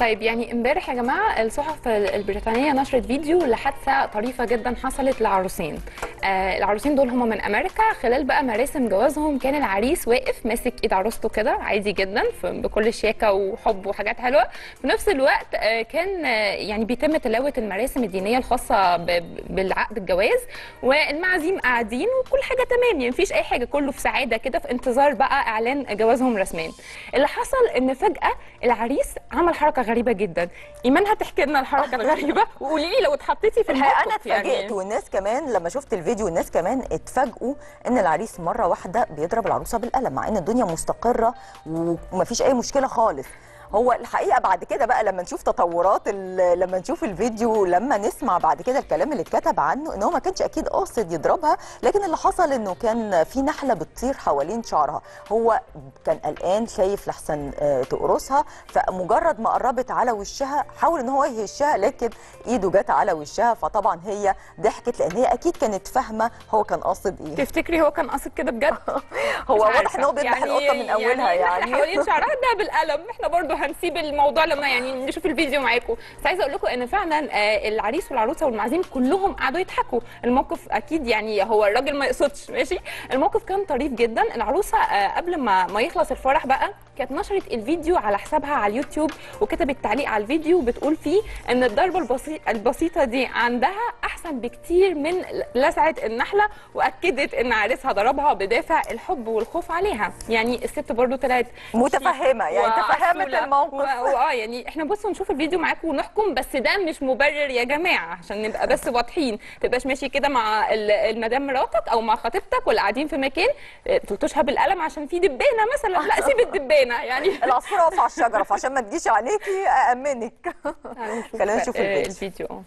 طيب يعني امبارح يا جماعه الصحف البريطانيه نشرت فيديو لحادثه طريفه جدا حصلت لعروسين آه العروسين دول هم من امريكا خلال بقى مراسم جوازهم كان العريس واقف ماسك ايد عروسته كده عادي جدا ف- بكل شياكه وحب وحاجات حلوه في نفس الوقت آه كان آه يعني بيتم تلاوه المراسم الدينيه الخاصه ب- بالعقد الجواز والمعازيم قاعدين وكل حاجه تمام يعني مفيش اي حاجه كله في سعاده كده في انتظار بقى اعلان جوازهم رسميا اللي حصل ان فجاه العريس عمل حركه غريبه جدا ايمان هتحكي لنا الحركه الغريبه وقولي لي لو اتحطيتي في الحقيقه انا الموقف اتفاجئت والناس كمان لما شفت الفيديو الناس كمان اتفاجئوا ان العريس مره واحده بيضرب العروسه بالقلم مع ان الدنيا مستقره ومفيش اي مشكله خالص هو الحقيقه بعد كده بقى لما نشوف تطورات ال- لما نشوف الفيديو لما نسمع بعد كده الكلام اللي اتكتب عنه ان هو ما كانش اكيد قاصد يضربها لكن اللي حصل انه كان في نحله بتطير حوالين شعرها هو كان قلقان خايف لحسن آه، تقرصها فمجرد ما قربت على وشها حاول ان هو يهشها لكن ايده جت على وشها فطبعا هي ضحكت لان هي اكيد كانت فاهمه هو كان قاصد ايه تفتكري هو كان قاصد كده بجد هو مش واضح عارفة. ان هو بيذبح القطه من اولها يعني يعني حوالين شعرها ده بالقلم احنا برضو هنسيب الموضوع لما يعني نشوف الفيديو معاكم بس عايزه اقول لكم ان فعلا آه، العريس والعروسه والمعازيم كلهم قعدوا يضحكوا الموقف اكيد يعني هو الراجل ما يقصدش ماشي الموقف كان طريف جدا العروسه آه، قبل ما ما يخلص الفرح بقى كانت نشرت الفيديو على حسابها على اليوتيوب وكتبت تعليق على الفيديو بتقول فيه ان الضربه البسيط البسيطه دي عندها احسن بكتير من لسعه النحله واكدت ان عريسها ضربها بدافع الحب والخوف عليها يعني الست برضو طلعت متفهمه يعني تفهمت وعسولة. الموقف و- واه يعني احنا بصوا نشوف الفيديو معاكم ونحكم بس ده مش مبرر يا جماعه عشان نبقى بس واضحين تبقاش ماشي كده مع ال- المدام مراتك او مع خطيبتك ولا قاعدين في مكان اه، تلطشها بالقلم عشان في دبانه مثلا لا سيب الدبانه يعني العصفوره واقفه على الشجره فعشان ما تجيش عليكي أأمنك خلينا نشوف اه، الفيديو الفيديو اه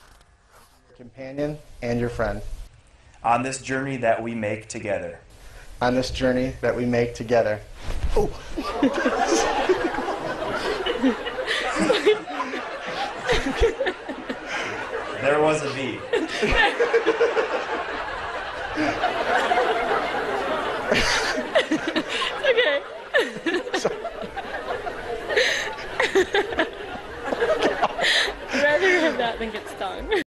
companion and your friend on this journey that we make together. on this journey that we make together. Oh, There was a V. okay rather have that than get stung